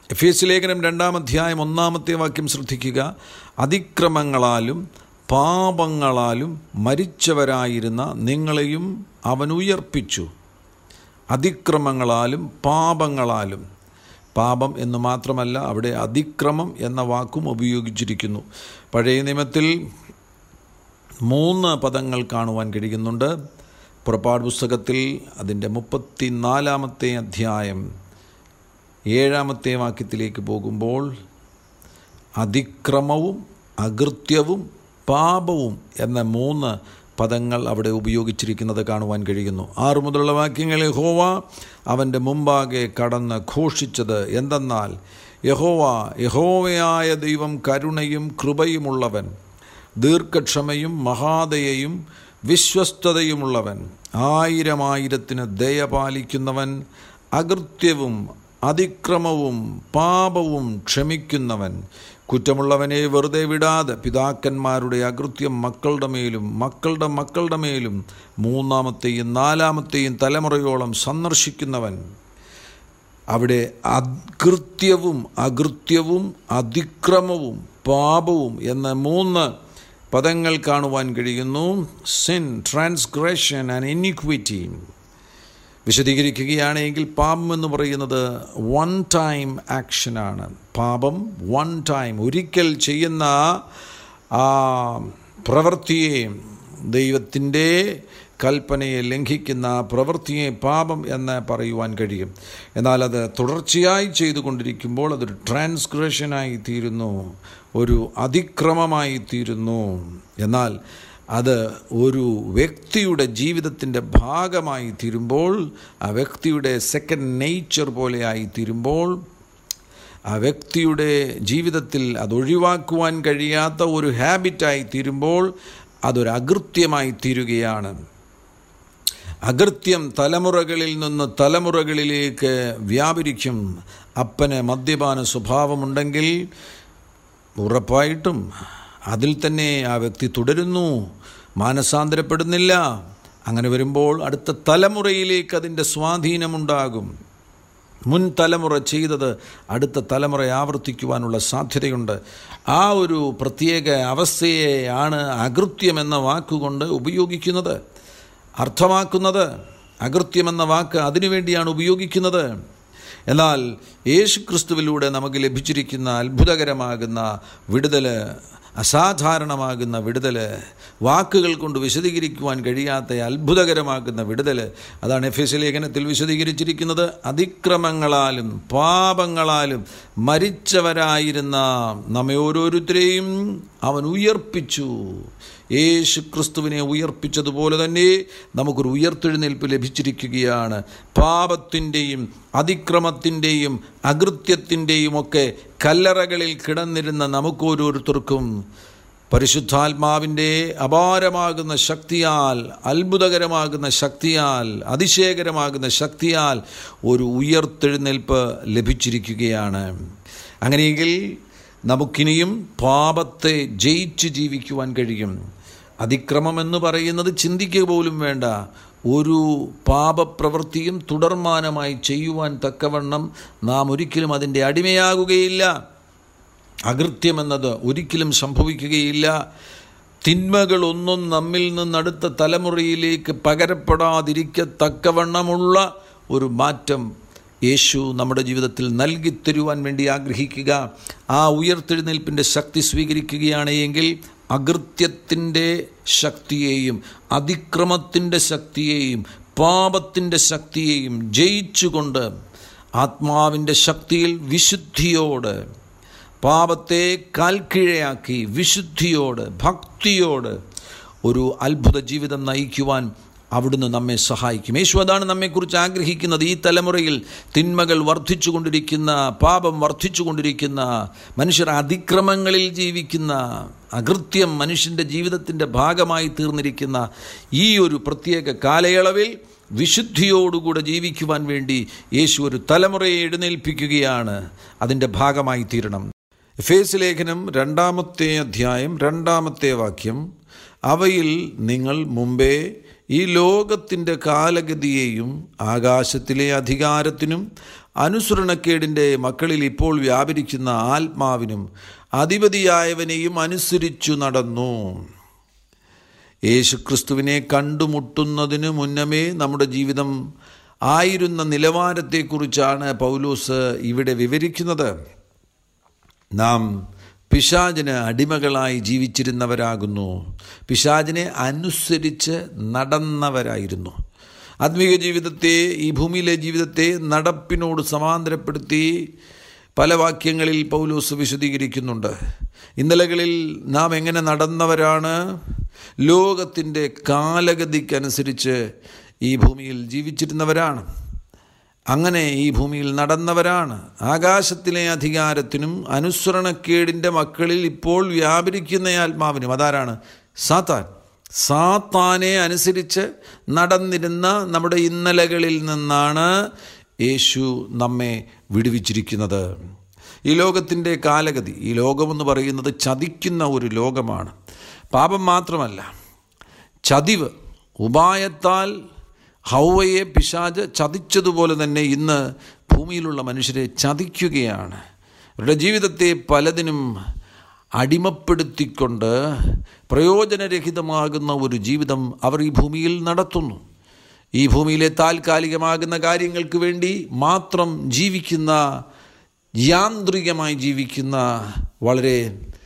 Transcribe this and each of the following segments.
F S ലേഖനം രണ്ടാം അധ്യായം ഒന്നാമത്തെ വാക്യം ശ്രദ്ധിക്കുക അതിക്രമങ്ങളാലും പാപങ്ങളാലും മരിച്ചവരായിരുന്ന നിങ്ങളെയും അവൻ ഉയർപ്പിച്ചു അതിക്രമങ്ങളാലും പാപങ്ങളാലും പാപം എന്ന് മാത്രമല്ല അവിടെ അതിക്രമം എന്ന വാക്കും ഉപയോഗിച്ചിരിക്കുന്നു പഴയ നിയമത്തിൽ മൂന്ന് പദങ്ങൾ കാണുവാൻ കഴിയുന്നുണ്ട് പുറപ്പാട് പുസ്തകത്തിൽ അതിൻ്റെ മുപ്പത്തി നാലാമത്തെ അധ്യായം ഏഴാമത്തെ വാക്യത്തിലേക്ക് പോകുമ്പോൾ അതിക്രമവും അകൃത്യവും പാപവും എന്ന മൂന്ന് പദങ്ങൾ അവിടെ ഉപയോഗിച്ചിരിക്കുന്നത് കാണുവാൻ കഴിയുന്നു ആറു മുതലുള്ള വാക്യങ്ങളിൽ യഹോവ അവൻ്റെ മുമ്പാകെ കടന്ന് ഘോഷിച്ചത് എന്തെന്നാൽ യഹോവ യഹോവയായ ദൈവം കരുണയും കൃപയുമുള്ളവൻ ദീർഘക്ഷമയും മഹാദയയും വിശ്വസ്തതയുമുള്ളവൻ ആയിരം ആയിരത്തിന് ദയ പാലിക്കുന്നവൻ അകൃത്യവും അതിക്രമവും പാപവും ക്ഷമിക്കുന്നവൻ കുറ്റമുള്ളവനെ വെറുതെ വിടാതെ പിതാക്കന്മാരുടെ അകൃത്യം മക്കളുടെ മേലും മക്കളുടെ മക്കളുടെ മേലും മൂന്നാമത്തെയും നാലാമത്തെയും തലമുറയോളം സന്ദർശിക്കുന്നവൻ അവിടെ അകൃത്യവും അകൃത്യവും അതിക്രമവും പാപവും എന്ന മൂന്ന് പദങ്ങൾ കാണുവാൻ കഴിയുന്നു സിൻ ട്രാൻസ്ഗ്രഷൻ ആൻഡ് ഇനിക്വിറ്റി വിശദീകരിക്കുകയാണെങ്കിൽ പാപം എന്ന് പറയുന്നത് വൺ ടൈം ആക്ഷനാണ് പാപം വൺ ടൈം ഒരിക്കൽ ചെയ്യുന്ന ആ പ്രവൃത്തിയെ ദൈവത്തിൻ്റെ കൽപ്പനയെ ലംഘിക്കുന്ന പ്രവൃത്തിയെ പാപം എന്ന് പറയുവാൻ കഴിയും എന്നാൽ അത് തുടർച്ചയായി ചെയ്തുകൊണ്ടിരിക്കുമ്പോൾ അതൊരു ട്രാൻസ്ഗ്രഷനായി തീരുന്നു ഒരു അതിക്രമമായി തീരുന്നു എന്നാൽ അത് ഒരു വ്യക്തിയുടെ ജീവിതത്തിൻ്റെ ഭാഗമായി തീരുമ്പോൾ ആ വ്യക്തിയുടെ സെക്കൻഡ് നേച്ചർ പോലെയായി തീരുമ്പോൾ ആ വ്യക്തിയുടെ ജീവിതത്തിൽ അത് ഒഴിവാക്കുവാൻ കഴിയാത്ത ഒരു ഹാബിറ്റായി തീരുമ്പോൾ അതൊരു അകൃത്യമായി തീരുകയാണ് അകൃത്യം തലമുറകളിൽ നിന്ന് തലമുറകളിലേക്ക് വ്യാപരിക്കും അപ്പന് മദ്യപാന സ്വഭാവമുണ്ടെങ്കിൽ ഉറപ്പായിട്ടും അതിൽ തന്നെ ആ വ്യക്തി തുടരുന്നു മാനസാന്തരപ്പെടുന്നില്ല അങ്ങനെ വരുമ്പോൾ അടുത്ത തലമുറയിലേക്ക് അതിൻ്റെ സ്വാധീനമുണ്ടാകും മുൻ തലമുറ ചെയ്തത് അടുത്ത തലമുറ ആവർത്തിക്കുവാനുള്ള സാധ്യതയുണ്ട് ആ ഒരു പ്രത്യേക അവസ്ഥയെയാണ് അകൃത്യം എന്ന വാക്കുകൊണ്ട് ഉപയോഗിക്കുന്നത് അർത്ഥമാക്കുന്നത് അകൃത്യമെന്ന വാക്ക് അതിനുവേണ്ടിയാണ് ഉപയോഗിക്കുന്നത് എന്നാൽ യേശു ക്രിസ്തുവിലൂടെ നമുക്ക് ലഭിച്ചിരിക്കുന്ന അത്ഭുതകരമാകുന്ന വിടുതൽ അസാധാരണമാകുന്ന വിടുതൽ വാക്കുകൾ കൊണ്ട് വിശദീകരിക്കുവാൻ കഴിയാത്ത അത്ഭുതകരമാകുന്ന വിടുതൽ അതാണ് എഫ് എസ് ലേഖനത്തിൽ വിശദീകരിച്ചിരിക്കുന്നത് അതിക്രമങ്ങളാലും പാപങ്ങളാലും മരിച്ചവരായിരുന്ന നമ്മെ ഓരോരുത്തരെയും അവൻ ഉയർപ്പിച്ചു യേശു ക്രിസ്തുവിനെ ഉയർപ്പിച്ചതുപോലെ തന്നെ നമുക്കൊരു ഉയർത്തെഴുന്നേൽപ്പ് ലഭിച്ചിരിക്കുകയാണ് പാപത്തിൻ്റെയും അതിക്രമത്തിൻ്റെയും അകൃത്യത്തിൻ്റെയും ഒക്കെ കല്ലറകളിൽ കിടന്നിരുന്ന നമുക്കോരോരുത്തർക്കും പരിശുദ്ധാത്മാവിൻ്റെ അപാരമാകുന്ന ശക്തിയാൽ അത്ഭുതകരമാകുന്ന ശക്തിയാൽ അതിശയകരമാകുന്ന ശക്തിയാൽ ഒരു ഉയർത്തെഴുന്നേൽപ്പ് ലഭിച്ചിരിക്കുകയാണ് അങ്ങനെയെങ്കിൽ നമുക്കിനിയും പാപത്തെ ജയിച്ച് ജീവിക്കുവാൻ കഴിയും അതിക്രമം എന്ന് പറയുന്നത് ചിന്തിക്കുക പോലും വേണ്ട ഒരു പാപപ്രവൃത്തിയും തുടർമാനമായി ചെയ്യുവാൻ തക്കവണ്ണം നാം ഒരിക്കലും അതിൻ്റെ അടിമയാകുകയില്ല അകൃത്യമെന്നത് ഒരിക്കലും സംഭവിക്കുകയില്ല തിന്മകളൊന്നും നമ്മിൽ നിന്നടുത്ത തലമുറയിലേക്ക് പകരപ്പെടാതിരിക്കത്തക്കവണ്ണമുള്ള ഒരു മാറ്റം യേശു നമ്മുടെ ജീവിതത്തിൽ നൽകി തരുവാൻ വേണ്ടി ആഗ്രഹിക്കുക ആ ഉയർത്തെഴുന്നേൽപ്പിൻ്റെ ശക്തി സ്വീകരിക്കുകയാണ് എങ്കിൽ അകൃത്യത്തിൻ്റെ ശക്തിയെയും അതിക്രമത്തിൻ്റെ ശക്തിയെയും പാപത്തിൻ്റെ ശക്തിയെയും ജയിച്ചുകൊണ്ട് ആത്മാവിൻ്റെ ശക്തിയിൽ വിശുദ്ധിയോട് പാപത്തെ കാൽക്കീഴയാക്കി വിശുദ്ധിയോട് ഭക്തിയോട് ഒരു അത്ഭുത ജീവിതം നയിക്കുവാൻ അവിടുന്ന് നമ്മെ സഹായിക്കും യേശു അതാണ് നമ്മെക്കുറിച്ച് ആഗ്രഹിക്കുന്നത് ഈ തലമുറയിൽ തിന്മകൾ വർദ്ധിച്ചു കൊണ്ടിരിക്കുന്ന പാപം വർദ്ധിച്ചു കൊണ്ടിരിക്കുന്ന മനുഷ്യർ അതിക്രമങ്ങളിൽ ജീവിക്കുന്ന അകൃത്യം മനുഷ്യൻ്റെ ജീവിതത്തിൻ്റെ ഭാഗമായി തീർന്നിരിക്കുന്ന ഈ ഒരു പ്രത്യേക കാലയളവിൽ വിശുദ്ധിയോടുകൂടെ ജീവിക്കുവാൻ വേണ്ടി യേശു ഒരു തലമുറയെ എഴുന്നേൽപ്പിക്കുകയാണ് അതിൻ്റെ ഭാഗമായി തീരണം എഫേസ് ലേഖനം രണ്ടാമത്തെ അധ്യായം രണ്ടാമത്തെ വാക്യം അവയിൽ നിങ്ങൾ മുമ്പേ ഈ ലോകത്തിൻ്റെ കാലഗതിയെയും ആകാശത്തിലെ അധികാരത്തിനും അനുസരണക്കേടിൻ്റെ മക്കളിൽ ഇപ്പോൾ വ്യാപരിക്കുന്ന ആത്മാവിനും അധിപതിയായവനെയും അനുസരിച്ചു നടന്നു യേശുക്രിസ്തുവിനെ കണ്ടുമുട്ടുന്നതിന് മുന്നമേ നമ്മുടെ ജീവിതം ആയിരുന്ന നിലവാരത്തെക്കുറിച്ചാണ് പൗലോസ് ഇവിടെ വിവരിക്കുന്നത് നാം പിശാചിന് അടിമകളായി ജീവിച്ചിരുന്നവരാകുന്നു പിശാചിനെ അനുസരിച്ച് നടന്നവരായിരുന്നു ആത്മീയ ജീവിതത്തെ ഈ ഭൂമിയിലെ ജീവിതത്തെ നടപ്പിനോട് സമാന്തരപ്പെടുത്തി പല വാക്യങ്ങളിൽ പൗലോസ് വിശദീകരിക്കുന്നുണ്ട് ഇന്നലകളിൽ നാം എങ്ങനെ നടന്നവരാണ് ലോകത്തിൻ്റെ കാലഗതിക്കനുസരിച്ച് ഈ ഭൂമിയിൽ ജീവിച്ചിരുന്നവരാണ് അങ്ങനെ ഈ ഭൂമിയിൽ നടന്നവരാണ് ആകാശത്തിലെ അധികാരത്തിനും അനുസരണക്കേടിൻ്റെ മക്കളിൽ ഇപ്പോൾ വ്യാപരിക്കുന്ന ആത്മാവിനും അതാരാണ് സാത്താൻ സാത്താനെ അനുസരിച്ച് നടന്നിരുന്ന നമ്മുടെ ഇന്നലകളിൽ നിന്നാണ് യേശു നമ്മെ വിടുവിച്ചിരിക്കുന്നത് ഈ ലോകത്തിൻ്റെ കാലഗതി ഈ ലോകമെന്ന് പറയുന്നത് ചതിക്കുന്ന ഒരു ലോകമാണ് പാപം മാത്രമല്ല ചതിവ് ഉപായത്താൽ ഹൗവയെ പിശാജ് ചതിച്ചതുപോലെ തന്നെ ഇന്ന് ഭൂമിയിലുള്ള മനുഷ്യരെ ചതിക്കുകയാണ് അവരുടെ ജീവിതത്തെ പലതിനും അടിമപ്പെടുത്തിക്കൊണ്ട് പ്രയോജനരഹിതമാകുന്ന ഒരു ജീവിതം അവർ ഈ ഭൂമിയിൽ നടത്തുന്നു ഈ ഭൂമിയിലെ താൽക്കാലികമാകുന്ന കാര്യങ്ങൾക്ക് വേണ്ടി മാത്രം ജീവിക്കുന്ന യാന്ത്രികമായി ജീവിക്കുന്ന വളരെ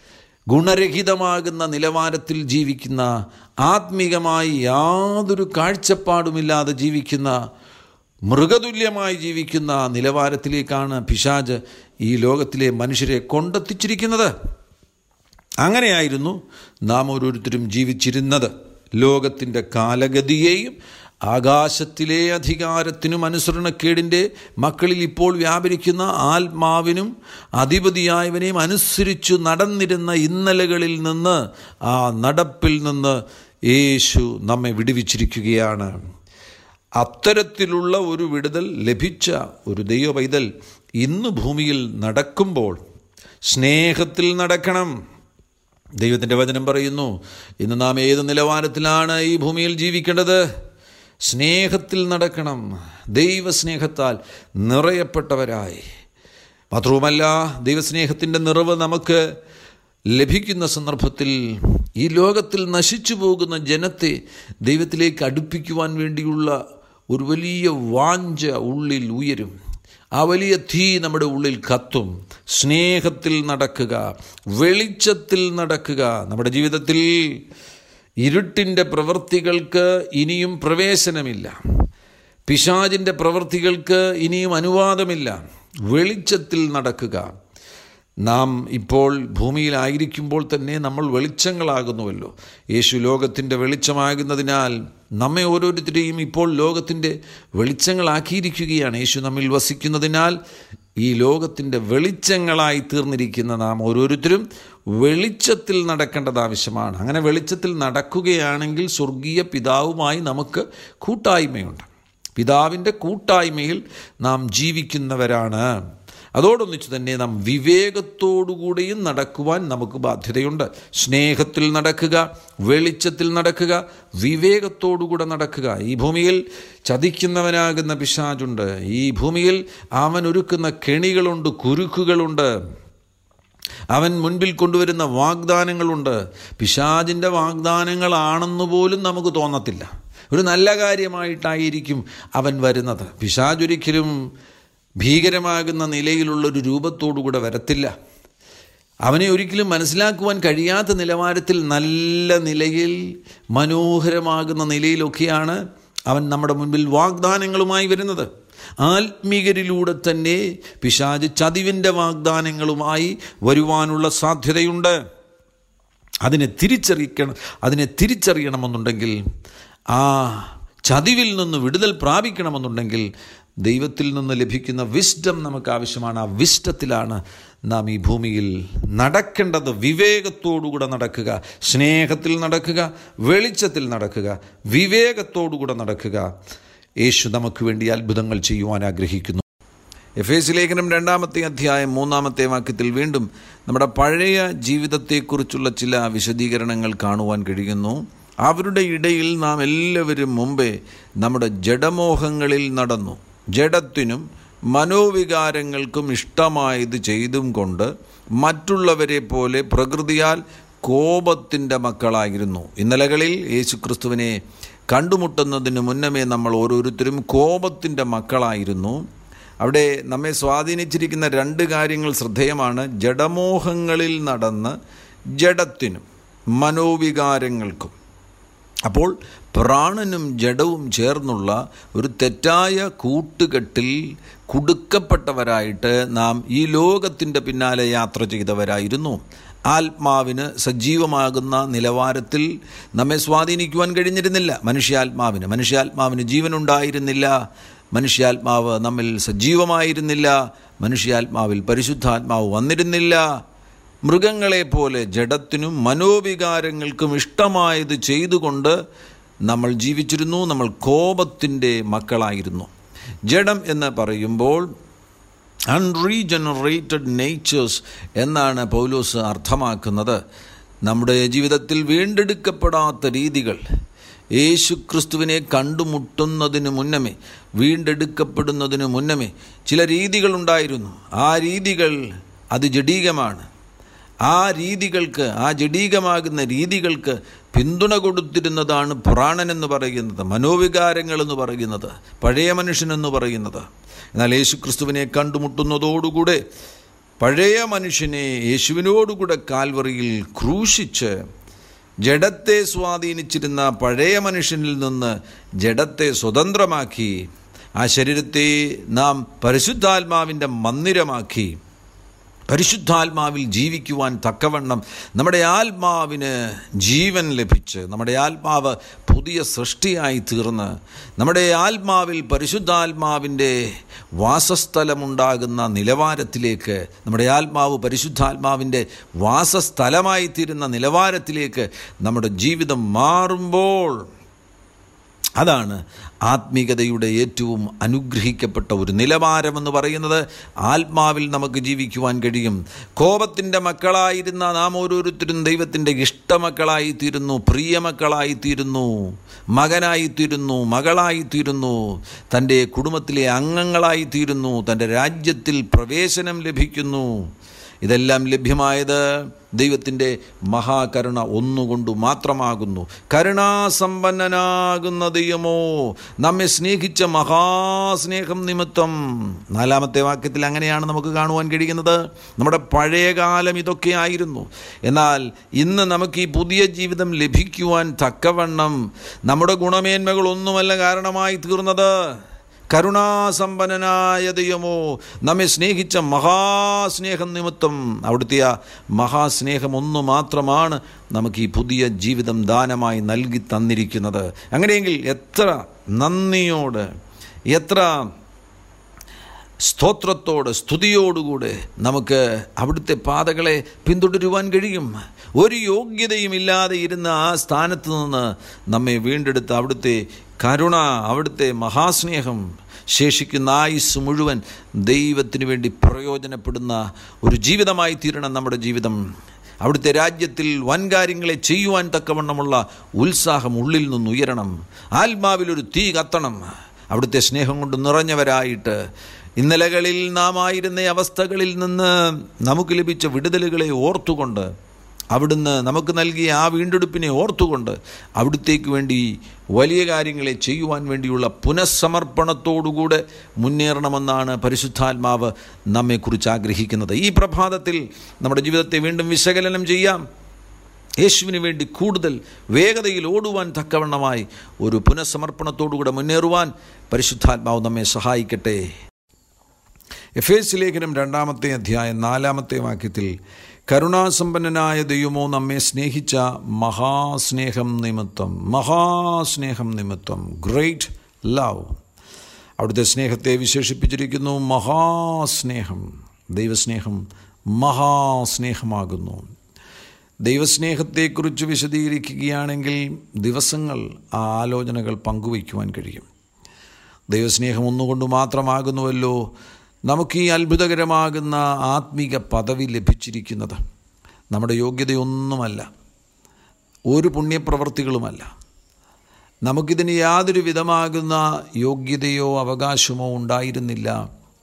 ഗുണരഹിതമാകുന്ന നിലവാരത്തിൽ ജീവിക്കുന്ന ആത്മീകമായി യാതൊരു കാഴ്ചപ്പാടുമില്ലാതെ ജീവിക്കുന്ന മൃഗതുല്യമായി ജീവിക്കുന്ന നിലവാരത്തിലേക്കാണ് പിശാജ് ഈ ലോകത്തിലെ മനുഷ്യരെ കൊണ്ടെത്തിച്ചിരിക്കുന്നത് അങ്ങനെയായിരുന്നു നാം ഓരോരുത്തരും ജീവിച്ചിരുന്നത് ലോകത്തിൻ്റെ കാലഗതിയെയും ആകാശത്തിലെ അധികാരത്തിനും അനുസരണക്കേടിൻ്റെ മക്കളിൽ ഇപ്പോൾ വ്യാപരിക്കുന്ന ആത്മാവിനും അധിപതിയായവനെയും അനുസരിച്ചു നടന്നിരുന്ന ഇന്നലകളിൽ നിന്ന് ആ നടപ്പിൽ നിന്ന് യേശു നമ്മെ വിടുവിച്ചിരിക്കുകയാണ് അത്തരത്തിലുള്ള ഒരു വിടുതൽ ലഭിച്ച ഒരു ദൈവ പൈതൽ ഇന്ന് ഭൂമിയിൽ നടക്കുമ്പോൾ സ്നേഹത്തിൽ നടക്കണം ദൈവത്തിൻ്റെ വചനം പറയുന്നു ഇന്ന് നാം ഏത് നിലവാരത്തിലാണ് ഈ ഭൂമിയിൽ ജീവിക്കേണ്ടത് സ്നേഹത്തിൽ നടക്കണം ദൈവസ്നേഹത്താൽ നിറയപ്പെട്ടവരായി മാത്രവുമല്ല ദൈവസ്നേഹത്തിൻ്റെ നിറവ് നമുക്ക് ലഭിക്കുന്ന സന്ദർഭത്തിൽ ഈ ലോകത്തിൽ നശിച്ചു പോകുന്ന ജനത്തെ ദൈവത്തിലേക്ക് അടുപ്പിക്കുവാൻ വേണ്ടിയുള്ള ഒരു വലിയ വാഞ്ച ഉള്ളിൽ ഉയരും ആ വലിയ തീ നമ്മുടെ ഉള്ളിൽ കത്തും സ്നേഹത്തിൽ നടക്കുക വെളിച്ചത്തിൽ നടക്കുക നമ്മുടെ ജീവിതത്തിൽ ഇരുട്ടിൻ്റെ പ്രവൃത്തികൾക്ക് ഇനിയും പ്രവേശനമില്ല പിശാജിൻ്റെ പ്രവൃത്തികൾക്ക് ഇനിയും അനുവാദമില്ല വെളിച്ചത്തിൽ നടക്കുക നാം ഇപ്പോൾ ഭൂമിയിലായിരിക്കുമ്പോൾ തന്നെ നമ്മൾ വെളിച്ചങ്ങളാകുന്നുവല്ലോ യേശു ലോകത്തിൻ്റെ വെളിച്ചമാകുന്നതിനാൽ നമ്മെ ഓരോരുത്തരെയും ഇപ്പോൾ ലോകത്തിൻ്റെ വെളിച്ചങ്ങളാക്കിയിരിക്കുകയാണ് യേശു നമ്മിൽ വസിക്കുന്നതിനാൽ ഈ ലോകത്തിൻ്റെ വെളിച്ചങ്ങളായി തീർന്നിരിക്കുന്ന നാം ഓരോരുത്തരും വെളിച്ചത്തിൽ നടക്കേണ്ടത് ആവശ്യമാണ് അങ്ങനെ വെളിച്ചത്തിൽ നടക്കുകയാണെങ്കിൽ സ്വർഗീയ പിതാവുമായി നമുക്ക് കൂട്ടായ്മയുണ്ട് പിതാവിൻ്റെ കൂട്ടായ്മയിൽ നാം ജീവിക്കുന്നവരാണ് അതോടൊന്നിച്ച് തന്നെ നാം വിവേകത്തോടുകൂടിയും നടക്കുവാൻ നമുക്ക് ബാധ്യതയുണ്ട് സ്നേഹത്തിൽ നടക്കുക വെളിച്ചത്തിൽ നടക്കുക വിവേകത്തോടുകൂടെ നടക്കുക ഈ ഭൂമിയിൽ ചതിക്കുന്നവനാകുന്ന പിശാചുണ്ട് ഈ ഭൂമിയിൽ അവൻ ഒരുക്കുന്ന കെണികളുണ്ട് കുരുക്കുകളുണ്ട് അവൻ മുൻപിൽ കൊണ്ടുവരുന്ന വാഗ്ദാനങ്ങളുണ്ട് പിശാജിൻ്റെ വാഗ്ദാനങ്ങളാണെന്ന് പോലും നമുക്ക് തോന്നത്തില്ല ഒരു നല്ല കാര്യമായിട്ടായിരിക്കും അവൻ വരുന്നത് പിശാജൊരിക്കലും ഭീകരമാകുന്ന നിലയിലുള്ളൊരു രൂപത്തോടുകൂടെ വരത്തില്ല അവനെ ഒരിക്കലും മനസ്സിലാക്കുവാൻ കഴിയാത്ത നിലവാരത്തിൽ നല്ല നിലയിൽ മനോഹരമാകുന്ന നിലയിലൊക്കെയാണ് അവൻ നമ്മുടെ മുൻപിൽ വാഗ്ദാനങ്ങളുമായി വരുന്നത് ആത്മീകരിലൂടെ തന്നെ പിശാജ് ചതിവിൻ്റെ വാഗ്ദാനങ്ങളുമായി വരുവാനുള്ള സാധ്യതയുണ്ട് അതിനെ തിരിച്ചറിയിക്കണം അതിനെ തിരിച്ചറിയണമെന്നുണ്ടെങ്കിൽ ആ ചതിവിൽ നിന്ന് വിടുതൽ പ്രാപിക്കണമെന്നുണ്ടെങ്കിൽ ദൈവത്തിൽ നിന്ന് ലഭിക്കുന്ന വിസ്ഡം നമുക്ക് ആവശ്യമാണ് ആ വിസ്ഡത്തിലാണ് നാം ഈ ഭൂമിയിൽ നടക്കേണ്ടത് വിവേകത്തോടുകൂടെ നടക്കുക സ്നേഹത്തിൽ നടക്കുക വെളിച്ചത്തിൽ നടക്കുക വിവേകത്തോടുകൂടെ നടക്കുക യേശു നമുക്ക് വേണ്ടി അത്ഭുതങ്ങൾ ചെയ്യുവാൻ ആഗ്രഹിക്കുന്നു എഫ് എസ് ലേഖനം രണ്ടാമത്തെ അധ്യായം മൂന്നാമത്തെ വാക്യത്തിൽ വീണ്ടും നമ്മുടെ പഴയ ജീവിതത്തെക്കുറിച്ചുള്ള ചില വിശദീകരണങ്ങൾ കാണുവാൻ കഴിയുന്നു അവരുടെ ഇടയിൽ നാം എല്ലാവരും മുമ്പേ നമ്മുടെ ജഡമോഹങ്ങളിൽ നടന്നു ജഡത്തിനും മനോവികാരങ്ങൾക്കും ഇഷ്ടമായത് ചെയ്തും കൊണ്ട് മറ്റുള്ളവരെ പോലെ പ്രകൃതിയാൽ കോപത്തിൻ്റെ മക്കളായിരുന്നു ഇന്നലകളിൽ യേശുക്രിസ്തുവിനെ കണ്ടുമുട്ടുന്നതിന് മുന്നമേ നമ്മൾ ഓരോരുത്തരും കോപത്തിൻ്റെ മക്കളായിരുന്നു അവിടെ നമ്മെ സ്വാധീനിച്ചിരിക്കുന്ന രണ്ട് കാര്യങ്ങൾ ശ്രദ്ധേയമാണ് ജഡമോഹങ്ങളിൽ നടന്ന് ജഡത്തിനും മനോവികാരങ്ങൾക്കും അപ്പോൾ പ്രാണനും ജഡവും ചേർന്നുള്ള ഒരു തെറ്റായ കൂട്ടുകെട്ടിൽ കുടുക്കപ്പെട്ടവരായിട്ട് നാം ഈ ലോകത്തിൻ്റെ പിന്നാലെ യാത്ര ചെയ്തവരായിരുന്നു ആത്മാവിന് സജീവമാകുന്ന നിലവാരത്തിൽ നമ്മെ സ്വാധീനിക്കുവാൻ കഴിഞ്ഞിരുന്നില്ല മനുഷ്യാത്മാവിന് മനുഷ്യാത്മാവിന് ജീവനുണ്ടായിരുന്നില്ല മനുഷ്യാത്മാവ് നമ്മിൽ സജീവമായിരുന്നില്ല മനുഷ്യാത്മാവിൽ പരിശുദ്ധാത്മാവ് വന്നിരുന്നില്ല മൃഗങ്ങളെ പോലെ ജഡത്തിനും മനോവികാരങ്ങൾക്കും ഇഷ്ടമായത് ചെയ്തുകൊണ്ട് നമ്മൾ ജീവിച്ചിരുന്നു നമ്മൾ കോപത്തിൻ്റെ മക്കളായിരുന്നു ജഡം എന്ന് പറയുമ്പോൾ അൺറീജനറേറ്റഡ് നേച്ചേഴ്സ് എന്നാണ് പൗലോസ് അർത്ഥമാക്കുന്നത് നമ്മുടെ ജീവിതത്തിൽ വീണ്ടെടുക്കപ്പെടാത്ത രീതികൾ യേശു ക്രിസ്തുവിനെ കണ്ടുമുട്ടുന്നതിന് മുന്നമേ വീണ്ടെടുക്കപ്പെടുന്നതിന് മുന്നമേ ചില രീതികളുണ്ടായിരുന്നു ആ രീതികൾ അത് ജഡീകമാണ് ആ രീതികൾക്ക് ആ ജഡീകമാകുന്ന രീതികൾക്ക് പിന്തുണ കൊടുത്തിരുന്നതാണ് പ്രാണനെന്ന് പറയുന്നത് മനോവികാരങ്ങളെന്ന് പറയുന്നത് പഴയ മനുഷ്യനെന്ന് പറയുന്നത് എന്നാൽ യേശു ക്രിസ്തുവിനെ കണ്ടുമുട്ടുന്നതോടുകൂടെ പഴയ മനുഷ്യനെ യേശുവിനോടുകൂടെ കാൽവറിയിൽ ക്രൂശിച്ച് ജഡത്തെ സ്വാധീനിച്ചിരുന്ന പഴയ മനുഷ്യനിൽ നിന്ന് ജഡത്തെ സ്വതന്ത്രമാക്കി ആ ശരീരത്തെ നാം പരിശുദ്ധാത്മാവിൻ്റെ മന്ദിരമാക്കി പരിശുദ്ധാത്മാവിൽ ജീവിക്കുവാൻ തക്കവണ്ണം നമ്മുടെ ആത്മാവിന് ജീവൻ ലഭിച്ച് നമ്മുടെ ആത്മാവ് പുതിയ സൃഷ്ടിയായി തീർന്ന് നമ്മുടെ ആത്മാവിൽ പരിശുദ്ധാത്മാവിൻ്റെ വാസസ്ഥലമുണ്ടാകുന്ന നിലവാരത്തിലേക്ക് നമ്മുടെ ആത്മാവ് പരിശുദ്ധാത്മാവിൻ്റെ വാസസ്ഥലമായി തീരുന്ന നിലവാരത്തിലേക്ക് നമ്മുടെ ജീവിതം മാറുമ്പോൾ അതാണ് ആത്മീകതയുടെ ഏറ്റവും അനുഗ്രഹിക്കപ്പെട്ട ഒരു നിലവാരമെന്ന് പറയുന്നത് ആത്മാവിൽ നമുക്ക് ജീവിക്കുവാൻ കഴിയും കോപത്തിൻ്റെ മക്കളായിരുന്ന നാം ഓരോരുത്തരും ദൈവത്തിൻ്റെ ഇഷ്ടമക്കളായിത്തീരുന്നു പ്രിയമക്കളായിത്തീരുന്നു മകനായിത്തീരുന്നു മകളായിത്തീരുന്നു തൻ്റെ കുടുംബത്തിലെ അംഗങ്ങളായിത്തീരുന്നു തൻ്റെ രാജ്യത്തിൽ പ്രവേശനം ലഭിക്കുന്നു ഇതെല്ലാം ലഭ്യമായത് ദൈവത്തിൻ്റെ മഹാകരുണ ഒന്നുകൊണ്ട് മാത്രമാകുന്നു കരുണാസമ്പന്നനാകുന്ന ദൈവമോ നമ്മെ സ്നേഹിച്ച മഹാസ്നേഹം നിമിത്തം നാലാമത്തെ വാക്യത്തിൽ അങ്ങനെയാണ് നമുക്ക് കാണുവാൻ കഴിയുന്നത് നമ്മുടെ പഴയകാലം ഇതൊക്കെ ആയിരുന്നു എന്നാൽ ഇന്ന് നമുക്ക് ഈ പുതിയ ജീവിതം ലഭിക്കുവാൻ തക്കവണ്ണം നമ്മുടെ ഗുണമേന്മകളൊന്നുമല്ല കാരണമായി തീർന്നത് കരുണാസമ്പന്നനായ ദൈവമോ നമ്മെ സ്നേഹിച്ച മഹാസ്നേഹം നിമിത്തം അവിടുത്തെ ആ മഹാസ്നേഹം ഒന്ന് മാത്രമാണ് നമുക്ക് ഈ പുതിയ ജീവിതം ദാനമായി നൽകി തന്നിരിക്കുന്നത് അങ്ങനെയെങ്കിൽ എത്ര നന്ദിയോട് എത്ര സ്തോത്രത്തോട് സ്തുതിയോടുകൂടെ നമുക്ക് അവിടുത്തെ പാതകളെ പിന്തുടരുവാൻ കഴിയും ഒരു യോഗ്യതയും ഇല്ലാതെ ഇരുന്ന ആ സ്ഥാനത്ത് നിന്ന് നമ്മെ വീണ്ടെടുത്ത് അവിടുത്തെ കരുണ അവിടുത്തെ മഹാസ്നേഹം ശേഷിക്കുന്ന ആയുസ് മുഴുവൻ ദൈവത്തിന് വേണ്ടി പ്രയോജനപ്പെടുന്ന ഒരു ജീവിതമായി തീരണം നമ്മുടെ ജീവിതം അവിടുത്തെ രാജ്യത്തിൽ വൻകാര്യങ്ങളെ ചെയ്യുവാൻ തക്കവണ്ണമുള്ള ഉത്സാഹം ഉള്ളിൽ നിന്ന് ഉയരണം ആത്മാവിലൊരു തീ കത്തണം അവിടുത്തെ സ്നേഹം കൊണ്ട് നിറഞ്ഞവരായിട്ട് ഇന്നലകളിൽ നാം ആയിരുന്ന അവസ്ഥകളിൽ നിന്ന് നമുക്ക് ലഭിച്ച വിടുതലുകളെ ഓർത്തുകൊണ്ട് അവിടുന്ന് നമുക്ക് നൽകിയ ആ വീണ്ടെടുപ്പിനെ ഓർത്തുകൊണ്ട് അവിടുത്തേക്ക് വേണ്ടി വലിയ കാര്യങ്ങളെ ചെയ്യുവാൻ വേണ്ടിയുള്ള പുനഃസമർപ്പണത്തോടുകൂടെ മുന്നേറണമെന്നാണ് പരിശുദ്ധാത്മാവ് നമ്മെക്കുറിച്ച് ആഗ്രഹിക്കുന്നത് ഈ പ്രഭാതത്തിൽ നമ്മുടെ ജീവിതത്തെ വീണ്ടും വിശകലനം ചെയ്യാം യേശുവിന് വേണ്ടി കൂടുതൽ വേഗതയിൽ ഓടുവാൻ തക്കവണ്ണമായി ഒരു പുനഃസമർപ്പണത്തോടുകൂടെ മുന്നേറുവാൻ പരിശുദ്ധാത്മാവ് നമ്മെ സഹായിക്കട്ടെ എഫ് എസ് ലേഖനം രണ്ടാമത്തെ അധ്യായം നാലാമത്തെ വാക്യത്തിൽ കരുണാസമ്പന്നനായ ദൈവമോ നമ്മെ സ്നേഹിച്ച മഹാസ്നേഹം നിമിത്തം മഹാസ്നേഹം നിമിത്തം ഗ്രേറ്റ് ലവ് അവിടുത്തെ സ്നേഹത്തെ വിശേഷിപ്പിച്ചിരിക്കുന്നു മഹാസ്നേഹം ദൈവസ്നേഹം മഹാസ്നേഹമാകുന്നു ദൈവസ്നേഹത്തെക്കുറിച്ച് വിശദീകരിക്കുകയാണെങ്കിൽ ദിവസങ്ങൾ ആ ആലോചനകൾ പങ്കുവയ്ക്കുവാൻ കഴിയും ദൈവസ്നേഹം ഒന്നുകൊണ്ട് മാത്രമാകുന്നുവല്ലോ നമുക്ക് ഈ അത്ഭുതകരമാകുന്ന ആത്മീക പദവി ലഭിച്ചിരിക്കുന്നത് നമ്മുടെ യോഗ്യതയൊന്നുമല്ല ഒരു പുണ്യപ്രവർത്തികളുമല്ല നമുക്കിതിന് യാതൊരു വിധമാകുന്ന യോഗ്യതയോ അവകാശമോ ഉണ്ടായിരുന്നില്ല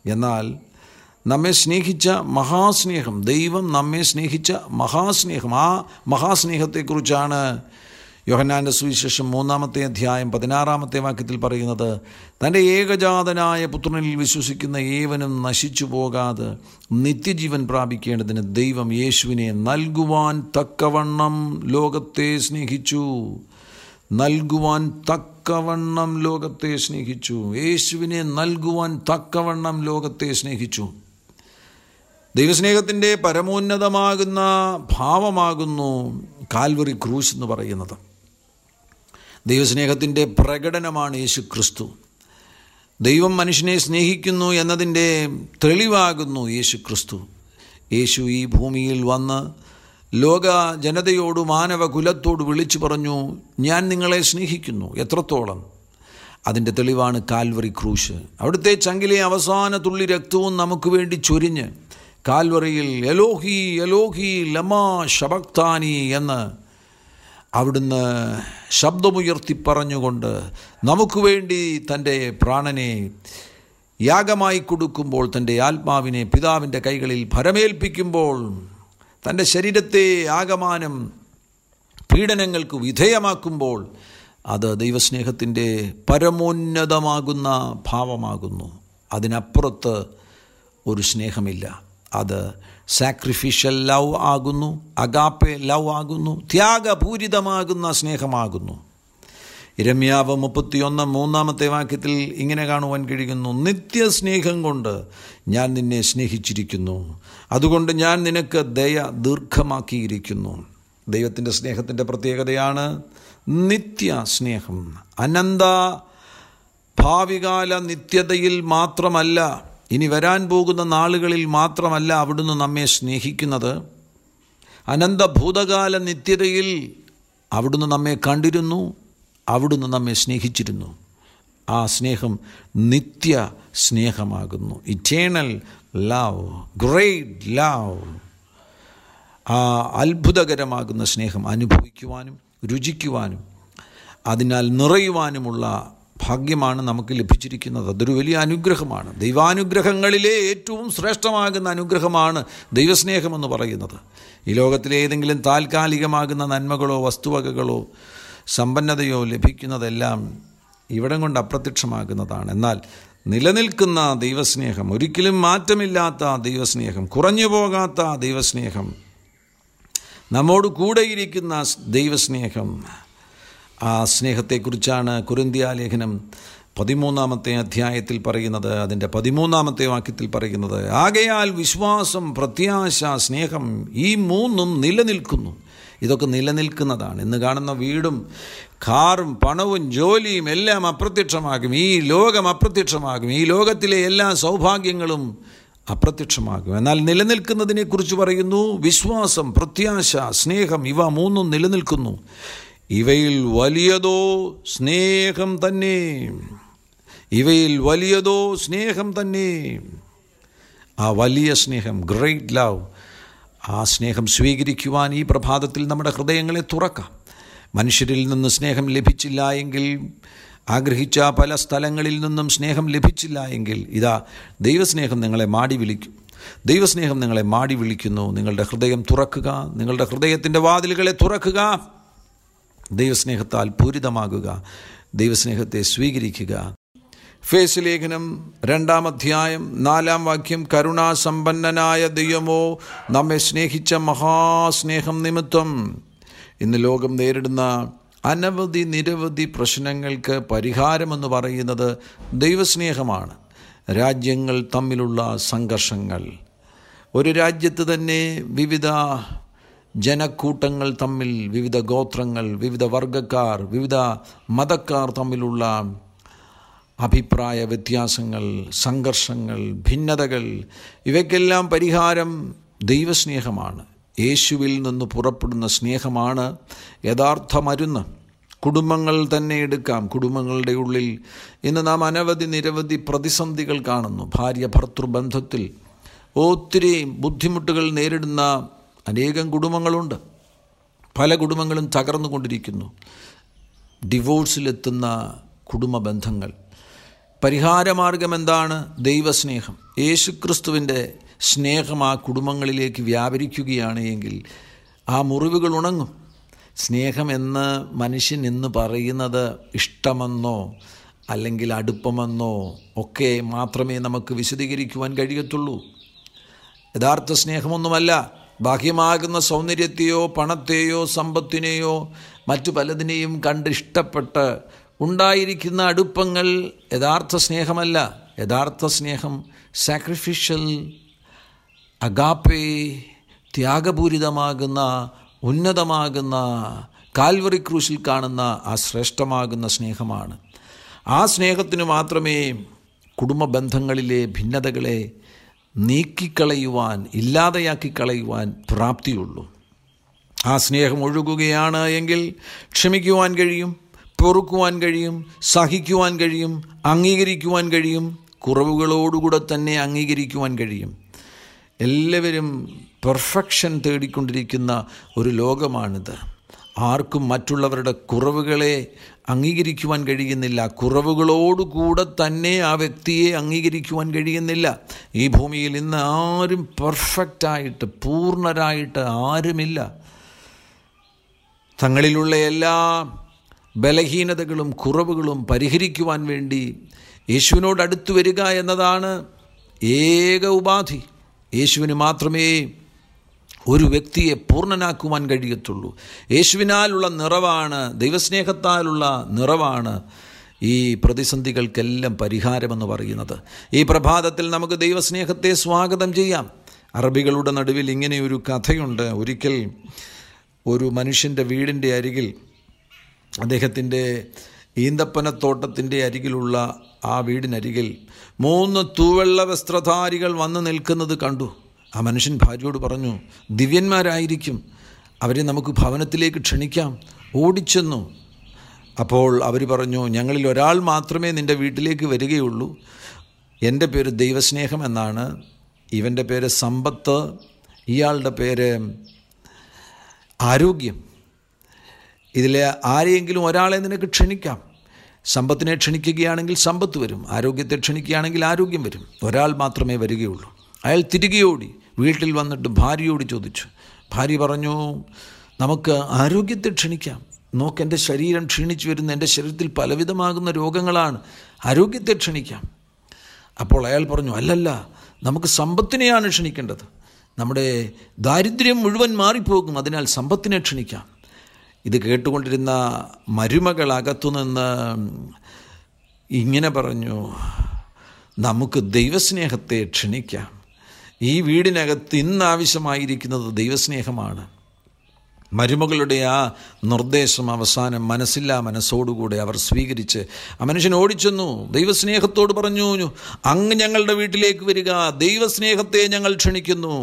എന്നാൽ നമ്മെ സ്നേഹിച്ച മഹാസ്നേഹം ദൈവം നമ്മെ സ്നേഹിച്ച മഹാസ്നേഹം ആ മഹാസ്നേഹത്തെക്കുറിച്ചാണ് യോഹന്നാൻ്റെ സുവിശേഷം മൂന്നാമത്തെ അധ്യായം പതിനാറാമത്തെ വാക്യത്തിൽ പറയുന്നത് തൻ്റെ ഏകജാതനായ പുത്രനിൽ വിശ്വസിക്കുന്ന ഏവനും നശിച്ചു പോകാതെ നിത്യജീവൻ പ്രാപിക്കേണ്ടതിന് ദൈവം യേശുവിനെ നൽകുവാൻ തക്കവണ്ണം ലോകത്തെ സ്നേഹിച്ചു നൽകുവാൻ തക്കവണ്ണം ലോകത്തെ സ്നേഹിച്ചു യേശുവിനെ നൽകുവാൻ തക്കവണ്ണം ലോകത്തെ സ്നേഹിച്ചു ദൈവസ്നേഹത്തിൻ്റെ പരമോന്നതമാകുന്ന ഭാവമാകുന്നു കാൽവറി ക്രൂശ് എന്ന് പറയുന്നത് ദൈവസ്നേഹത്തിൻ്റെ പ്രകടനമാണ് യേശു ക്രിസ്തു ദൈവം മനുഷ്യനെ സ്നേഹിക്കുന്നു എന്നതിൻ്റെ തെളിവാകുന്നു യേശു ക്രിസ്തു യേശു ഈ ഭൂമിയിൽ വന്ന് ലോക ജനതയോട് മാനവ കുലത്തോട് വിളിച്ചു പറഞ്ഞു ഞാൻ നിങ്ങളെ സ്നേഹിക്കുന്നു എത്രത്തോളം അതിൻ്റെ തെളിവാണ് കാൽവറി ക്രൂശ് അവിടുത്തെ ചങ്കിലെ അവസാന തുള്ളി രക്തവും നമുക്ക് വേണ്ടി ചൊരിഞ്ഞ് കാൽവറിയിൽ എലോഹി എലോഹി ലമാ ഷബക്താനി എന്ന് അവിടുന്ന് ശബ്ദമുയർത്തി പറഞ്ഞുകൊണ്ട് നമുക്ക് വേണ്ടി തൻ്റെ പ്രാണനെ യാഗമായി കൊടുക്കുമ്പോൾ തൻ്റെ ആത്മാവിനെ പിതാവിൻ്റെ കൈകളിൽ ഭരമേൽപ്പിക്കുമ്പോൾ തൻ്റെ ശരീരത്തെ ആകമാനം പീഡനങ്ങൾക്ക് വിധേയമാക്കുമ്പോൾ അത് ദൈവസ്നേഹത്തിൻ്റെ പരമോന്നതമാകുന്ന ഭാവമാകുന്നു അതിനപ്പുറത്ത് ഒരു സ്നേഹമില്ല അത് സാക്രിഫിഷ്യൽ ലവ് ആകുന്നു അഗാപ്പെ ലവ് ആകുന്നു ത്യാഗപൂരിതമാകുന്ന സ്നേഹമാകുന്നു ഇരമ്യാവ് മുപ്പത്തിയൊന്ന് മൂന്നാമത്തെ വാക്യത്തിൽ ഇങ്ങനെ കാണുവാൻ കഴിയുന്നു നിത്യസ്നേഹം കൊണ്ട് ഞാൻ നിന്നെ സ്നേഹിച്ചിരിക്കുന്നു അതുകൊണ്ട് ഞാൻ നിനക്ക് ദയ ദീർഘമാക്കിയിരിക്കുന്നു ദൈവത്തിൻ്റെ സ്നേഹത്തിൻ്റെ പ്രത്യേകതയാണ് നിത്യ സ്നേഹം അനന്ത ഭാവികാല നിത്യതയിൽ മാത്രമല്ല ഇനി വരാൻ പോകുന്ന നാളുകളിൽ മാത്രമല്ല അവിടുന്ന് നമ്മെ സ്നേഹിക്കുന്നത് അനന്ത ഭൂതകാല നിത്യതയിൽ അവിടുന്ന് നമ്മെ കണ്ടിരുന്നു അവിടുന്ന് നമ്മെ സ്നേഹിച്ചിരുന്നു ആ സ്നേഹം നിത്യ സ്നേഹമാകുന്നു ഇറ്റേണൽ ലവ് ഗ്രേറ്റ് ലവ് ആ അത്ഭുതകരമാകുന്ന സ്നേഹം അനുഭവിക്കുവാനും രുചിക്കുവാനും അതിനാൽ നിറയുവാനുമുള്ള ഭാഗ്യമാണ് നമുക്ക് ലഭിച്ചിരിക്കുന്നത് അതൊരു വലിയ അനുഗ്രഹമാണ് ദൈവാനുഗ്രഹങ്ങളിലെ ഏറ്റവും ശ്രേഷ്ഠമാകുന്ന അനുഗ്രഹമാണ് ദൈവസ്നേഹമെന്ന് പറയുന്നത് ഈ ലോകത്തിലെ ഏതെങ്കിലും താൽക്കാലികമാകുന്ന നന്മകളോ വസ്തുവകകളോ സമ്പന്നതയോ ലഭിക്കുന്നതെല്ലാം ഇവിടം കൊണ്ട് അപ്രത്യക്ഷമാകുന്നതാണ് എന്നാൽ നിലനിൽക്കുന്ന ദൈവസ്നേഹം ഒരിക്കലും മാറ്റമില്ലാത്ത ദൈവസ്നേഹം കുറഞ്ഞു പോകാത്ത ദൈവസ്നേഹം നമ്മോട് കൂടെയിരിക്കുന്ന ദൈവസ്നേഹം ആ സ്നേഹത്തെക്കുറിച്ചാണ് കുരുന്തിയ ലേഖനം പതിമൂന്നാമത്തെ അധ്യായത്തിൽ പറയുന്നത് അതിൻ്റെ പതിമൂന്നാമത്തെ വാക്യത്തിൽ പറയുന്നത് ആകയാൽ വിശ്വാസം പ്രത്യാശ സ്നേഹം ഈ മൂന്നും നിലനിൽക്കുന്നു ഇതൊക്കെ നിലനിൽക്കുന്നതാണ് ഇന്ന് കാണുന്ന വീടും കാറും പണവും ജോലിയും എല്ലാം അപ്രത്യക്ഷമാകും ഈ ലോകം അപ്രത്യക്ഷമാകും ഈ ലോകത്തിലെ എല്ലാ സൗഭാഗ്യങ്ങളും അപ്രത്യക്ഷമാകും എന്നാൽ നിലനിൽക്കുന്നതിനെക്കുറിച്ച് പറയുന്നു വിശ്വാസം പ്രത്യാശ സ്നേഹം ഇവ മൂന്നും നിലനിൽക്കുന്നു ഇവയിൽ വലിയതോ സ്നേഹം തന്നെ ഇവയിൽ വലിയതോ സ്നേഹം തന്നെ ആ വലിയ സ്നേഹം ഗ്രേറ്റ് ലവ് ആ സ്നേഹം സ്വീകരിക്കുവാൻ ഈ പ്രഭാതത്തിൽ നമ്മുടെ ഹൃദയങ്ങളെ തുറക്കാം മനുഷ്യരിൽ നിന്ന് സ്നേഹം ലഭിച്ചില്ല എങ്കിൽ ആഗ്രഹിച്ച പല സ്ഥലങ്ങളിൽ നിന്നും സ്നേഹം ലഭിച്ചില്ല എങ്കിൽ ഇതാ ദൈവസ്നേഹം നിങ്ങളെ മാടി വിളിക്കും ദൈവസ്നേഹം നിങ്ങളെ മാടി വിളിക്കുന്നു നിങ്ങളുടെ ഹൃദയം തുറക്കുക നിങ്ങളുടെ ഹൃദയത്തിൻ്റെ വാതിലുകളെ തുറക്കുക ദൈവസ്നേഹത്താൽ പൂരിതമാകുക ദൈവസ്നേഹത്തെ സ്വീകരിക്കുക ഫേസ് ലേഖനം രണ്ടാം അധ്യായം നാലാം വാക്യം കരുണാസമ്പന്നനായ ദൈവമോ നമ്മെ സ്നേഹിച്ച മഹാസ്നേഹം നിമിത്തം ഇന്ന് ലോകം നേരിടുന്ന അനവധി നിരവധി പ്രശ്നങ്ങൾക്ക് പരിഹാരമെന്ന് പറയുന്നത് ദൈവസ്നേഹമാണ് രാജ്യങ്ങൾ തമ്മിലുള്ള സംഘർഷങ്ങൾ ഒരു രാജ്യത്ത് തന്നെ വിവിധ ജനക്കൂട്ടങ്ങൾ തമ്മിൽ വിവിധ ഗോത്രങ്ങൾ വിവിധ വർഗക്കാർ വിവിധ മതക്കാർ തമ്മിലുള്ള അഭിപ്രായ വ്യത്യാസങ്ങൾ സംഘർഷങ്ങൾ ഭിന്നതകൾ ഇവയ്ക്കെല്ലാം പരിഹാരം ദൈവസ്നേഹമാണ് യേശുവിൽ നിന്ന് പുറപ്പെടുന്ന സ്നേഹമാണ് യഥാർത്ഥ മരുന്ന് കുടുംബങ്ങൾ തന്നെ എടുക്കാം കുടുംബങ്ങളുടെ ഉള്ളിൽ ഇന്ന് നാം അനവധി നിരവധി പ്രതിസന്ധികൾ കാണുന്നു ഭാര്യ ഭർത്തൃബന്ധത്തിൽ ഒത്തിരി ബുദ്ധിമുട്ടുകൾ നേരിടുന്ന അനേകം കുടുംബങ്ങളുണ്ട് പല കുടുംബങ്ങളും തകർന്നുകൊണ്ടിരിക്കുന്നു ഡിവോഴ്സിലെത്തുന്ന കുടുംബ ബന്ധങ്ങൾ പരിഹാരമാർഗം എന്താണ് ദൈവസ്നേഹം യേശുക്രിസ്തുവിൻ്റെ സ്നേഹം ആ കുടുംബങ്ങളിലേക്ക് വ്യാപരിക്കുകയാണ് എങ്കിൽ ആ മുറിവുകൾ ഉണങ്ങും സ്നേഹം എന്ന് മനുഷ്യൻ എന്ന് പറയുന്നത് ഇഷ്ടമെന്നോ അല്ലെങ്കിൽ അടുപ്പമെന്നോ ഒക്കെ മാത്രമേ നമുക്ക് വിശദീകരിക്കുവാൻ കഴിയത്തുള്ളൂ യഥാർത്ഥ സ്നേഹമൊന്നുമല്ല ബാഹ്യമാകുന്ന സൗന്ദര്യത്തെയോ പണത്തെയോ സമ്പത്തിനെയോ മറ്റു പലതിനെയും കണ്ട് ഇഷ്ടപ്പെട്ട് ഉണ്ടായിരിക്കുന്ന അടുപ്പങ്ങൾ യഥാർത്ഥ സ്നേഹമല്ല യഥാർത്ഥ സ്നേഹം സാക്രിഫിഷ്യൽ അഗാപ്പേ ത്യാഗപൂരിതമാകുന്ന ഉന്നതമാകുന്ന കാൽവറി ക്രൂശിൽ കാണുന്ന ആ ശ്രേഷ്ഠമാകുന്ന സ്നേഹമാണ് ആ സ്നേഹത്തിന് മാത്രമേ കുടുംബ ബന്ധങ്ങളിലെ ഭിന്നതകളെ നീക്കിക്കളയുവാൻ ഇല്ലാതെയാക്കി കളയുവാൻ പ്രാപ്തിയുള്ളൂ ആ സ്നേഹം ഒഴുകുകയാണ് എങ്കിൽ ക്ഷമിക്കുവാൻ കഴിയും പൊറുക്കുവാൻ കഴിയും സഹിക്കുവാൻ കഴിയും അംഗീകരിക്കുവാൻ കഴിയും കുറവുകളോടുകൂടെ തന്നെ അംഗീകരിക്കുവാൻ കഴിയും എല്ലാവരും പെർഫെക്ഷൻ തേടിക്കൊണ്ടിരിക്കുന്ന ഒരു ലോകമാണിത് ആർക്കും മറ്റുള്ളവരുടെ കുറവുകളെ അംഗീകരിക്കുവാൻ കഴിയുന്നില്ല കുറവുകളോടുകൂടെ തന്നെ ആ വ്യക്തിയെ അംഗീകരിക്കുവാൻ കഴിയുന്നില്ല ഈ ഭൂമിയിൽ ഇന്ന് ആരും പെർഫെക്റ്റായിട്ട് പൂർണ്ണരായിട്ട് ആരുമില്ല തങ്ങളിലുള്ള എല്ലാ ബലഹീനതകളും കുറവുകളും പരിഹരിക്കുവാൻ വേണ്ടി യേശുവിനോട് അടുത്തു വരിക എന്നതാണ് ഏക ഉപാധി യേശുവിന് മാത്രമേ ഒരു വ്യക്തിയെ പൂർണ്ണനാക്കുവാൻ കഴിയത്തുള്ളൂ യേശുവിനാലുള്ള നിറവാണ് ദൈവസ്നേഹത്താലുള്ള നിറവാണ് ഈ പ്രതിസന്ധികൾക്കെല്ലാം പരിഹാരമെന്ന് പറയുന്നത് ഈ പ്രഭാതത്തിൽ നമുക്ക് ദൈവസ്നേഹത്തെ സ്വാഗതം ചെയ്യാം അറബികളുടെ നടുവിൽ ഇങ്ങനെയൊരു കഥയുണ്ട് ഒരിക്കൽ ഒരു മനുഷ്യൻ്റെ വീടിൻ്റെ അരികിൽ അദ്ദേഹത്തിൻ്റെ ഈന്തപ്പനത്തോട്ടത്തിൻ്റെ അരികിലുള്ള ആ വീടിനരികിൽ മൂന്ന് തൂവെള്ള വസ്ത്രധാരികൾ വന്ന് നിൽക്കുന്നത് കണ്ടു ആ മനുഷ്യൻ ഭാര്യയോട് പറഞ്ഞു ദിവ്യന്മാരായിരിക്കും അവരെ നമുക്ക് ഭവനത്തിലേക്ക് ക്ഷണിക്കാം ഓടിച്ചെന്നു അപ്പോൾ അവർ പറഞ്ഞു ഞങ്ങളിൽ ഒരാൾ മാത്രമേ നിൻ്റെ വീട്ടിലേക്ക് വരികയുള്ളൂ എൻ്റെ പേര് ദൈവസ്നേഹം എന്നാണ് ഇവൻ്റെ പേര് സമ്പത്ത് ഇയാളുടെ പേര് ആരോഗ്യം ഇതിലെ ആരെയെങ്കിലും ഒരാളെ നിനക്ക് ക്ഷണിക്കാം സമ്പത്തിനെ ക്ഷണിക്കുകയാണെങ്കിൽ സമ്പത്ത് വരും ആരോഗ്യത്തെ ക്ഷണിക്കുകയാണെങ്കിൽ ആരോഗ്യം വരും ഒരാൾ മാത്രമേ വരികയുള്ളൂ അയാൾ തിരികെ ഓടി വീട്ടിൽ വന്നിട്ട് ഭാര്യയോട് ചോദിച്ചു ഭാര്യ പറഞ്ഞു നമുക്ക് ആരോഗ്യത്തെ ക്ഷണിക്കാം നോക്ക് എൻ്റെ ശരീരം ക്ഷീണിച്ചു വരുന്ന എൻ്റെ ശരീരത്തിൽ പലവിധമാകുന്ന രോഗങ്ങളാണ് ആരോഗ്യത്തെ ക്ഷണിക്കാം അപ്പോൾ അയാൾ പറഞ്ഞു അല്ലല്ല നമുക്ക് സമ്പത്തിനെയാണ് ക്ഷണിക്കേണ്ടത് നമ്മുടെ ദാരിദ്ര്യം മുഴുവൻ മാറിപ്പോകും അതിനാൽ സമ്പത്തിനെ ക്ഷണിക്കാം ഇത് കേട്ടുകൊണ്ടിരുന്ന മരുമകൾ അകത്തുനിന്ന് ഇങ്ങനെ പറഞ്ഞു നമുക്ക് ദൈവസ്നേഹത്തെ ക്ഷണിക്കാം ഈ വീടിനകത്ത് ഇന്ന് ആവശ്യമായിരിക്കുന്നത് ദൈവസ്നേഹമാണ് മരുമകളുടെ ആ നിർദ്ദേശം അവസാനം മനസ്സില്ലാ മനസ്സോടുകൂടെ അവർ സ്വീകരിച്ച് ആ മനുഷ്യൻ ഓടിച്ചെന്നു ദൈവസ്നേഹത്തോട് പറഞ്ഞു അങ്ങ് ഞങ്ങളുടെ വീട്ടിലേക്ക് വരിക ദൈവസ്നേഹത്തെ ഞങ്ങൾ ക്ഷണിക്കുന്നു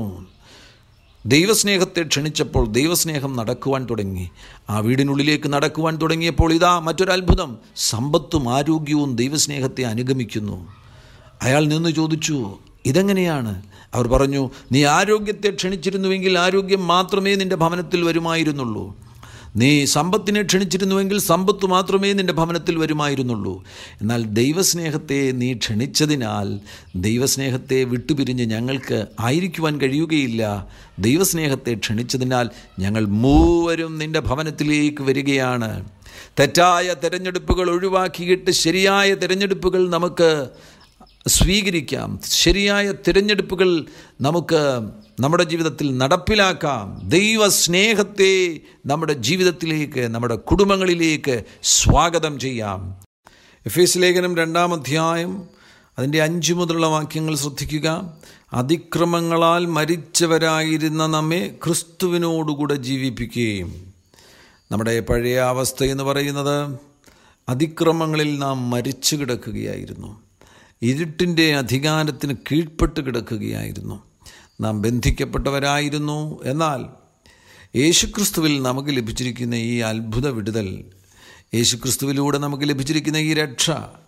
ദൈവസ്നേഹത്തെ ക്ഷണിച്ചപ്പോൾ ദൈവസ്നേഹം നടക്കുവാൻ തുടങ്ങി ആ വീടിനുള്ളിലേക്ക് നടക്കുവാൻ തുടങ്ങിയപ്പോൾ ഇതാ മറ്റൊരത്ഭുതം സമ്പത്തും ആരോഗ്യവും ദൈവസ്നേഹത്തെ അനുഗമിക്കുന്നു അയാൾ നിന്ന് ചോദിച്ചു ഇതെങ്ങനെയാണ് അവർ പറഞ്ഞു നീ ആരോഗ്യത്തെ ക്ഷണിച്ചിരുന്നുവെങ്കിൽ ആരോഗ്യം മാത്രമേ നിൻ്റെ ഭവനത്തിൽ വരുമായിരുന്നുള്ളൂ നീ സമ്പത്തിനെ ക്ഷണിച്ചിരുന്നുവെങ്കിൽ സമ്പത്ത് മാത്രമേ നിൻ്റെ ഭവനത്തിൽ വരുമായിരുന്നുള്ളൂ എന്നാൽ ദൈവസ്നേഹത്തെ നീ ക്ഷണിച്ചതിനാൽ ദൈവസ്നേഹത്തെ വിട്ടുപിരിഞ്ഞ് ഞങ്ങൾക്ക് ആയിരിക്കുവാൻ കഴിയുകയില്ല ദൈവസ്നേഹത്തെ ക്ഷണിച്ചതിനാൽ ഞങ്ങൾ മൂവരും നിൻ്റെ ഭവനത്തിലേക്ക് വരികയാണ് തെറ്റായ തിരഞ്ഞെടുപ്പുകൾ ഒഴിവാക്കിയിട്ട് ശരിയായ തിരഞ്ഞെടുപ്പുകൾ നമുക്ക് സ്വീകരിക്കാം ശരിയായ തിരഞ്ഞെടുപ്പുകൾ നമുക്ക് നമ്മുടെ ജീവിതത്തിൽ നടപ്പിലാക്കാം ദൈവസ്നേഹത്തെ നമ്മുടെ ജീവിതത്തിലേക്ക് നമ്മുടെ കുടുംബങ്ങളിലേക്ക് സ്വാഗതം ചെയ്യാം എഫ് എസ് ലേഖനം രണ്ടാം അധ്യായം അതിൻ്റെ അഞ്ച് മുതലുള്ള വാക്യങ്ങൾ ശ്രദ്ധിക്കുക അതിക്രമങ്ങളാൽ മരിച്ചവരായിരുന്ന നമ്മെ ക്രിസ്തുവിനോടുകൂടെ ജീവിപ്പിക്കുകയും നമ്മുടെ പഴയ അവസ്ഥ എന്ന് പറയുന്നത് അതിക്രമങ്ങളിൽ നാം മരിച്ചു കിടക്കുകയായിരുന്നു ഇരുട്ടിൻ്റെ അധികാരത്തിന് കീഴ്പ്പെട്ട് കിടക്കുകയായിരുന്നു നാം ബന്ധിക്കപ്പെട്ടവരായിരുന്നു എന്നാൽ യേശുക്രിസ്തുവിൽ നമുക്ക് ലഭിച്ചിരിക്കുന്ന ഈ അത്ഭുത വിടുതൽ യേശുക്രിസ്തുവിലൂടെ നമുക്ക് ലഭിച്ചിരിക്കുന്ന ഈ രക്ഷ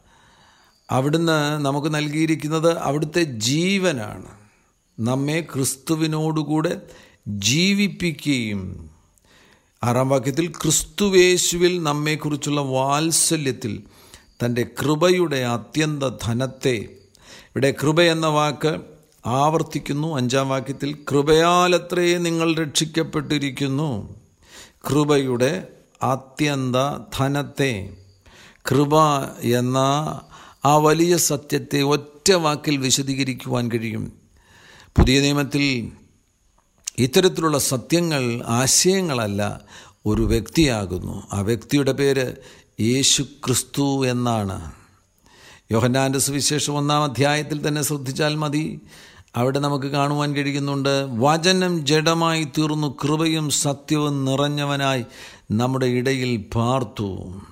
അവിടുന്ന് നമുക്ക് നൽകിയിരിക്കുന്നത് അവിടുത്തെ ജീവനാണ് നമ്മെ ക്രിസ്തുവിനോടുകൂടെ ജീവിപ്പിക്കുകയും ആറാം വാക്യത്തിൽ ക്രിസ്തുവേശുവിൽ നമ്മെക്കുറിച്ചുള്ള വാത്സല്യത്തിൽ തൻ്റെ കൃപയുടെ അത്യന്ത ധനത്തെ ഇവിടെ കൃപ എന്ന വാക്ക് ആവർത്തിക്കുന്നു അഞ്ചാം വാക്യത്തിൽ കൃപയാലത്രേ നിങ്ങൾ രക്ഷിക്കപ്പെട്ടിരിക്കുന്നു കൃപയുടെ അത്യന്ത ധനത്തെ കൃപ എന്ന ആ വലിയ സത്യത്തെ ഒറ്റ വാക്കിൽ വിശദീകരിക്കുവാൻ കഴിയും പുതിയ നിയമത്തിൽ ഇത്തരത്തിലുള്ള സത്യങ്ങൾ ആശയങ്ങളല്ല ഒരു വ്യക്തിയാകുന്നു ആ വ്യക്തിയുടെ പേര് യേശു ക്രിസ്തു എന്നാണ് യോഹന്നാൻ്റെ സുവിശേഷം ഒന്നാം അധ്യായത്തിൽ തന്നെ ശ്രദ്ധിച്ചാൽ മതി അവിടെ നമുക്ക് കാണുവാൻ കഴിയുന്നുണ്ട് വചനം ജഡമായി തീർന്നു കൃപയും സത്യവും നിറഞ്ഞവനായി നമ്മുടെ ഇടയിൽ പാർത്തു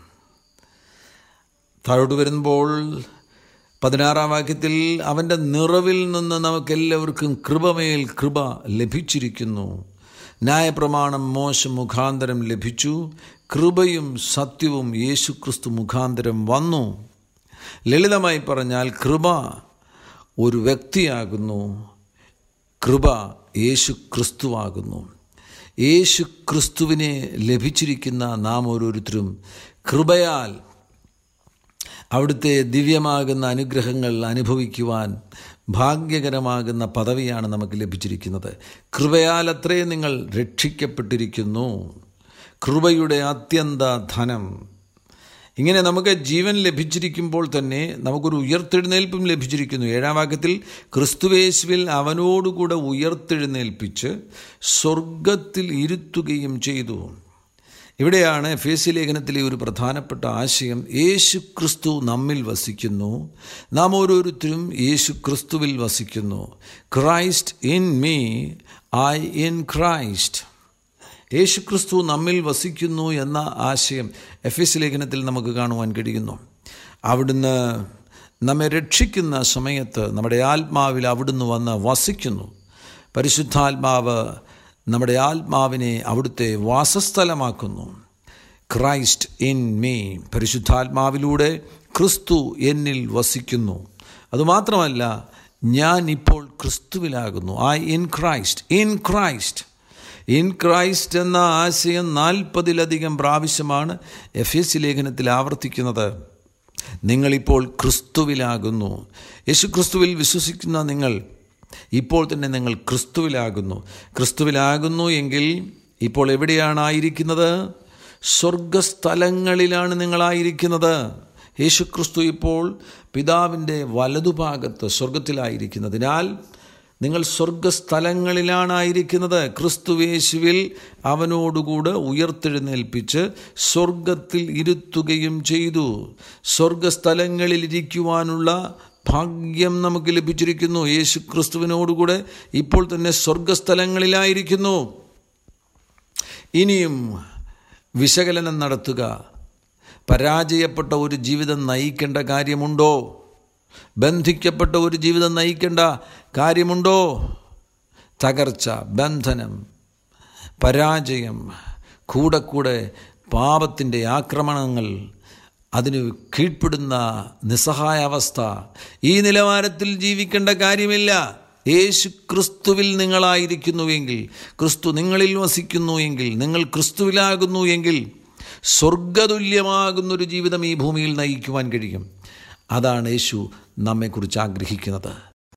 താഴോട്ട് വരുമ്പോൾ പതിനാറാം വാക്യത്തിൽ അവൻ്റെ നിറവിൽ നിന്ന് നമുക്കെല്ലാവർക്കും കൃപമേൽ കൃപ ലഭിച്ചിരിക്കുന്നു ന്യായപ്രമാണം മോശ മുഖാന്തരം ലഭിച്ചു കൃപയും സത്യവും യേശുക്രിസ്തു മുഖാന്തരം വന്നു ലളിതമായി പറഞ്ഞാൽ കൃപ ഒരു വ്യക്തിയാകുന്നു കൃപ യേശു ക്രിസ്തുവാകുന്നു യേശു ക്രിസ്തുവിനെ ലഭിച്ചിരിക്കുന്ന നാം ഓരോരുത്തരും കൃപയാൽ അവിടുത്തെ ദിവ്യമാകുന്ന അനുഗ്രഹങ്ങൾ അനുഭവിക്കുവാൻ ഭാഗ്യകരമാകുന്ന പദവിയാണ് നമുക്ക് ലഭിച്ചിരിക്കുന്നത് കൃപയാൽ അത്രയും നിങ്ങൾ രക്ഷിക്കപ്പെട്ടിരിക്കുന്നു കൃപയുടെ അത്യന്ത ധനം ഇങ്ങനെ നമുക്ക് ജീവൻ ലഭിച്ചിരിക്കുമ്പോൾ തന്നെ നമുക്കൊരു ഉയർത്തെഴുന്നേൽപ്പും ലഭിച്ചിരിക്കുന്നു ഏഴാം വാക്യത്തിൽ ക്രിസ്തുവേശുവിൽ അവനോടുകൂടെ ഉയർത്തെഴുന്നേൽപ്പിച്ച് സ്വർഗത്തിൽ ഇരുത്തുകയും ചെയ്തു ഇവിടെയാണ് ഫേസി ലേഖനത്തിലെ ഒരു പ്രധാനപ്പെട്ട ആശയം യേശു ക്രിസ്തു നമ്മിൽ വസിക്കുന്നു നാം ഓരോരുത്തരും യേശു ക്രിസ്തുവിൽ വസിക്കുന്നു Christ in me I in Christ യേശു ക്രിസ്തു നമ്മിൽ വസിക്കുന്നു എന്ന ആശയം എഫ് എസ് ലേഖനത്തിൽ നമുക്ക് കാണുവാൻ കഴിയുന്നു അവിടുന്ന് നമ്മെ രക്ഷിക്കുന്ന സമയത്ത് നമ്മുടെ ആത്മാവിൽ അവിടുന്ന് വന്ന് വസിക്കുന്നു പരിശുദ്ധാത്മാവ് നമ്മുടെ ആത്മാവിനെ അവിടുത്തെ വാസസ്ഥലമാക്കുന്നു ക്രൈസ്റ്റ് ഇൻ മീ പരിശുദ്ധാത്മാവിലൂടെ ക്രിസ്തു എന്നിൽ വസിക്കുന്നു അതുമാത്രമല്ല ഞാൻ ഇപ്പോൾ ക്രിസ്തുവിലാകുന്നു I in Christ in Christ in Christ എന്ന ആശയം നാൽപ്പതിലധികം പ്രാവശ്യമാണ് എഫ് എസ് ലേഖനത്തിൽ ആവർത്തിക്കുന്നത് നിങ്ങളിപ്പോൾ ക്രിസ്തുവിലാകുന്നു യേശു ക്രിസ്തുവിൽ വിശ്വസിക്കുന്ന നിങ്ങൾ ഇപ്പോൾ തന്നെ നിങ്ങൾ ക്രിസ്തുവിലാകുന്നു ക്രിസ്തുവിലാകുന്നു എങ്കിൽ ഇപ്പോൾ എവിടെയാണ് ആയിരിക്കുന്നത് സ്വർഗസ്ഥലങ്ങളിലാണ് നിങ്ങളായിരിക്കുന്നത് യേശു ക്രിസ്തു ഇപ്പോൾ പിതാവിൻ്റെ വലതുഭാഗത്ത് സ്വർഗത്തിലായിരിക്കുന്നതിനാൽ നിങ്ങൾ സ്വർഗസ്ഥലങ്ങളിലാണ് ആയിരിക്കുന്നത് ക്രിസ്തുവേശുവിൽ അവനോടുകൂടെ ഉയർത്തെഴുന്നേൽപ്പിച്ച് സ്വർഗത്തിൽ ഇരുത്തുകയും ചെയ്തു സ്വർഗസ്ഥലങ്ങളിൽ ഇരിക്കുവാനുള്ള ഭാഗ്യം നമുക്ക് ലഭിച്ചിരിക്കുന്നു യേശു ക്രിസ്തുവിനോടുകൂടെ ഇപ്പോൾ തന്നെ സ്വർഗസ്ഥലങ്ങളിലായിരിക്കുന്നു ഇനിയും വിശകലനം നടത്തുക പരാജയപ്പെട്ട ഒരു ജീവിതം നയിക്കേണ്ട കാര്യമുണ്ടോ ബന്ധിക്കപ്പെട്ട ഒരു ജീവിതം നയിക്കേണ്ട കാര്യമുണ്ടോ തകർച്ച ബന്ധനം പരാജയം കൂടെ കൂടെ പാപത്തിൻ്റെ ആക്രമണങ്ങൾ അതിന് കീഴ്പ്പെടുന്ന നിസ്സഹായാവസ്ഥ ഈ നിലവാരത്തിൽ ജീവിക്കേണ്ട കാര്യമില്ല യേശു ക്രിസ്തുവിൽ നിങ്ങളായിരിക്കുന്നുവെങ്കിൽ ക്രിസ്തു നിങ്ങളിൽ വസിക്കുന്നു എങ്കിൽ നിങ്ങൾ ക്രിസ്തുവിലാകുന്നു എങ്കിൽ സ്വർഗതുല്യമാകുന്നൊരു ജീവിതം ഈ ഭൂമിയിൽ നയിക്കുവാൻ കഴിയും അതാണ് യേശു നമ്മെക്കുറിച്ച് ആഗ്രഹിക്കുന്നത്